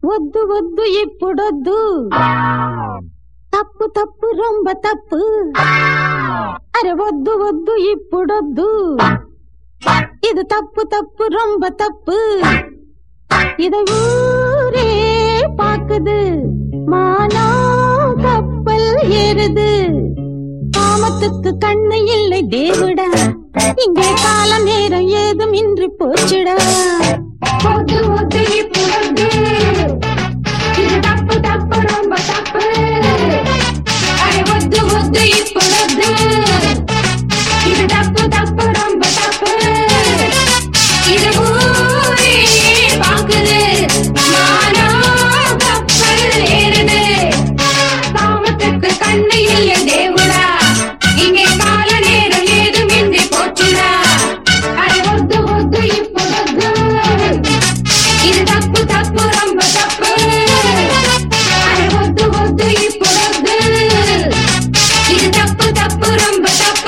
వద్దు వద్దు ఇప్పుడొద్దు తప్పు తప్పు రొంబ తప్పు అరే వద్దు వద్దు ఇప్పుడొద్దు இது தப்பு தப்பு ரொம்ப தப்பு இதை ஊரே பாக்குது மானா கப்பல் ஏறுது காமத்துக்கு கண்ணு இல்லை தேவுடா இங்கே கால நேரம் ஏதும் இன்றி போச்சுடா వద్దు వద్దు ఇప్పుడు ఇది తప్పు తప్పు రొంబ తప్పు అరే వద్దు వద్దు ఇప్పుడు ఇది తప్పు తప్పు రొంబ తప్పు இது ஊரே பாக்குது மானா கப்பல் ஏறுது காமத்துக்கு கண்ணு இல்லை தேவுடா இங்கே கால நேரம் ஏதும் இன்றி போச்சுடா అరే వద్దు వద్దు ఇప్పుడు ఇది తప్పు తప్పు రొంబ తప్పు అరే వద్దు వద్దు ఇప్పుడు ఇది తప్పు తప్పు రొంబ తప్పు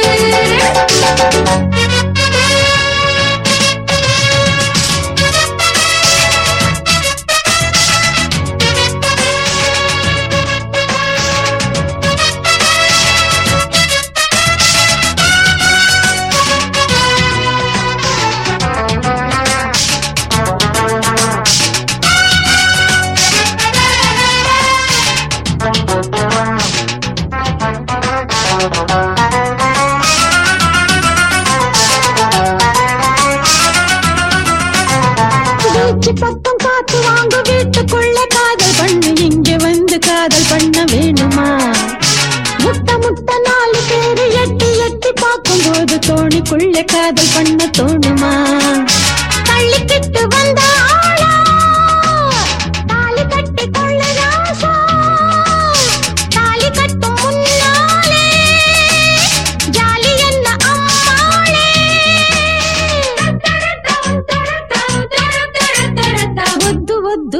பீச்சு பக்கம் காத்து வாங்க வீட்டுக்குள்ள காதல் பண்ணு இங்க வந்து காதல் பண்ண வேணுமா முட்டை முட்டை நாலு பேரு எட்டி எட்டி பார்க்கும்போது தோணிக்குள்ள காதல் பண்ண தோணுமா தள்ளிக்கிட்டு வந்த ஆளா தாலி கட்டி கொள்ள ராசா தாலி கட்டும் முன்னாலே ஜாலி என்ன அம்மாளே వద్దు వద్దు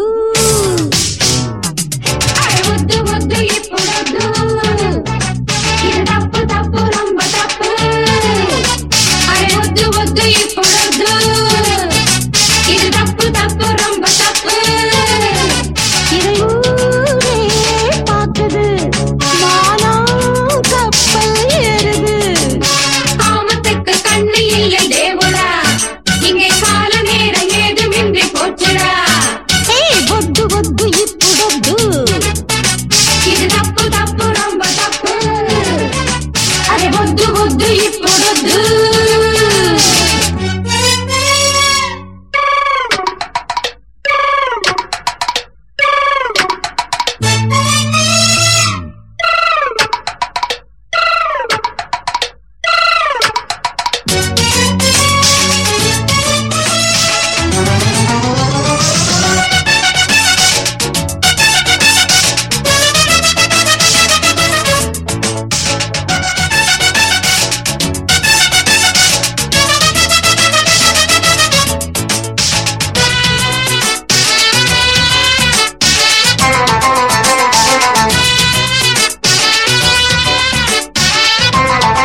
అరే వద్దు వద్దు ఇప్పుడు ఇది తప్పు తప్పు రొంబ తప్పు అరే వద్దు వద్దు ఇప్పుడు ఇది తప్పు తప్పు రొంబ తప్పు இதை ஊரே பார்க்குது மானா கப்பல் ஏறுது காமத்துக்கு கண்ணு இல்லை தேவுடா இங்கே கால நேரம் ஏதுமின்றி போச்சுடா ஏய் వద్దు వద్దు ఇప్పుడొద్దు ఇది తప్పు తప్పు రొంబ తప్పు అరే వద్దు వద్దు ఇప్పుడొద్దు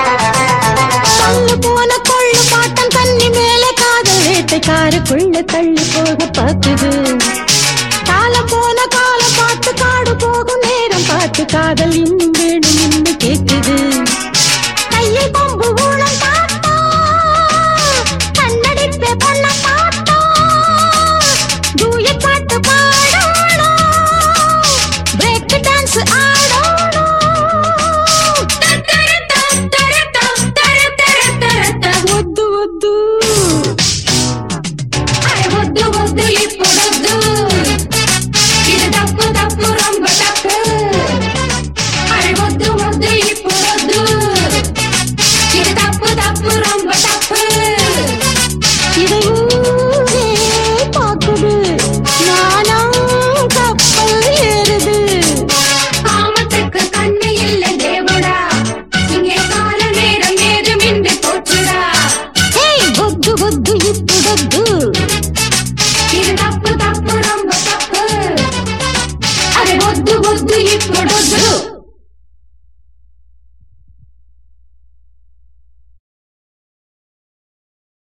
சொல்லு போன கொள்ளு பாட்டம் தண்ணி மேல காதல் வேட்டைக்காருக்குள்ள தள்ளி